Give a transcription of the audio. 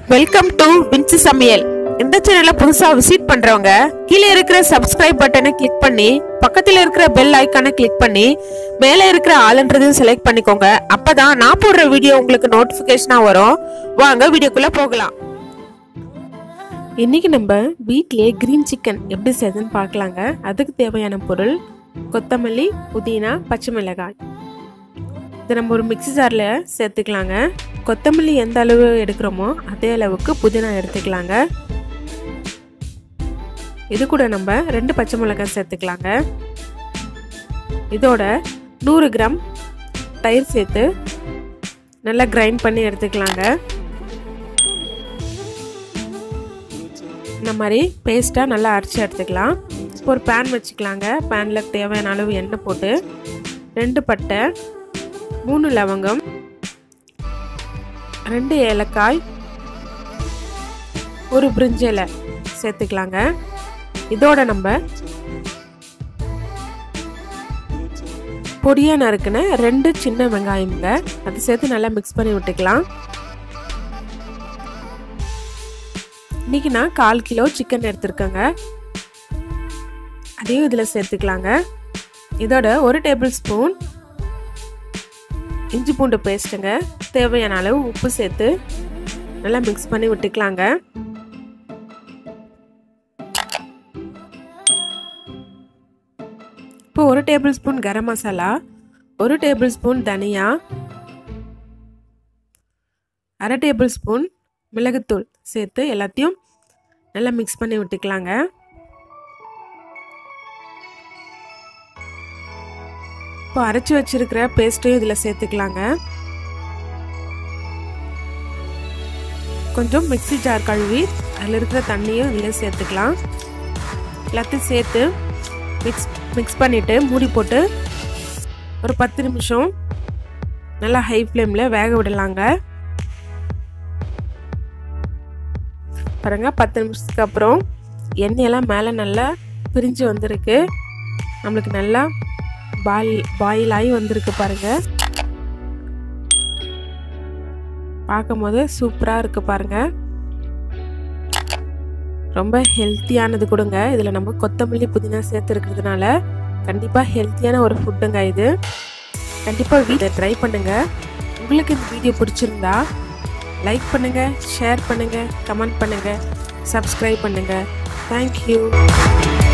welcome to Vinci சமையல் இந்த சேனலை புதுசா விசிட் பண்றவங்க கீழே இருக்கிற சப்ஸ்கிரைப் பட்டனை கிளிக் பண்ணி பக்கத்துல இருக்கிற பெல் ஐக்கானை கிளிக் பண்ணி மேலே இருக்கிற ஆளுன்றதையும் செலக்ட் பண்ணிக்கோங்க அப்பதான் நான் போடுற வீடியோ உங்களுக்கு நோட்டிபிகேஷனா வரும் வாங்க வீடியோக்குள்ள போகலாம் இன்னைக்கு நம்ம வீட்லயே கிரீன் சிக்கன் எப்படி செய்யுதுன்னு பார்க்கலாங்க அதுக்கு தேவையான பொருள் கொத்தமல்லி புதினா பச்சை மிளகாய் இதை நம்ம ஒரு மிக்ஸி ஜாரில் சேர்த்துக்கலாங்க கொத்தமல்லி எந்த அளவு எடுக்கிறோமோ அதே அளவுக்கு புதினா எடுத்துக்கலாங்க இது கூட நம்ம ரெண்டு பச்சை மிளகாய் சேர்த்துக்கலாங்க இதோட நூறு கிராம் தயிர் சேர்த்து நல்லா கிரைண்ட் பண்ணி எடுத்துக்கலாங்க இந்த மாதிரி பேஸ்ட்டாக நல்லா அரைச்சி எடுத்துக்கலாம் இப்போ ஒரு பேன் வச்சுக்கலாங்க பேனில் தேவையான அளவு எண்ணெய் போட்டு ரெண்டு பட்டை மூணு லவங்கம் ரெண்டு ஏலக்காய் ஒரு பிரிஞ்சி இலை சேர்த்துக்கலாங்க இதோட நம்ம பொடியாக நறுக்குன ரெண்டு சின்ன வெங்காயம்ங்க அது சேர்த்து நல்லா மிக்ஸ் பண்ணி விட்டுக்கலாம் இன்னைக்கு நான் கால் கிலோ சிக்கன் எடுத்திருக்கேங்க அதையும் இதில் சேர்த்துக்கலாங்க இதோட ஒரு டேபிள் ஸ்பூன் இஞ்சி பூண்டு பேஸ்ட்டுங்க தேவையான அளவு உப்பு சேர்த்து நல்லா மிக்ஸ் பண்ணி விட்டுக்கலாங்க இப்போ ஒரு டேபிள் ஸ்பூன் கரம் மசாலா ஒரு டேபிள் ஸ்பூன் தனியா அரை டேபிள் ஸ்பூன் மிளகுத்தூள் சேர்த்து எல்லாத்தையும் நல்லா மிக்ஸ் பண்ணி விட்டுக்கலாங்க இப்போ அரைச்சி வச்சிருக்கிற பேஸ்ட்டையும் இதில் சேர்த்துக்கலாங்க கொஞ்சம் மிக்சி ஜார் கழுவி அதில் இருக்கிற தண்ணியும் இதில் சேர்த்துக்கலாம் எல்லாத்தையும் சேர்த்து மிக்ஸ் மிக்ஸ் பண்ணிவிட்டு மூடி போட்டு ஒரு பத்து நிமிஷம் நல்லா ஹை ஃப்ளேமில் வேக விடலாங்க பாருங்க பத்து நிமிஷத்துக்கு அப்புறம் எண்ணெயெல்லாம் மேலே நல்லா பிரிஞ்சு வந்திருக்கு நம்மளுக்கு நல்லா பாயில் பாயில் ஆகி வந்திருக்கு பாருங்க பார்க்கும் போது சூப்பராக இருக்கு பாருங்க ரொம்ப ஹெல்த்தியானது கொடுங்க இதில் நம்ம கொத்தமல்லி புதினா சேர்த்துருக்கிறதுனால கண்டிப்பாக ஹெல்த்தியான ஒரு ஃபுட்டுங்க இது கண்டிப்பாக வீட்டில் ட்ரை பண்ணுங்க உங்களுக்கு இந்த வீடியோ பிடிச்சிருந்தா லைக் பண்ணுங்க ஷேர் பண்ணுங்க கமெண்ட் பண்ணுங்க சப்ஸ்கிரைப் பண்ணுங்க தேங்க்யூ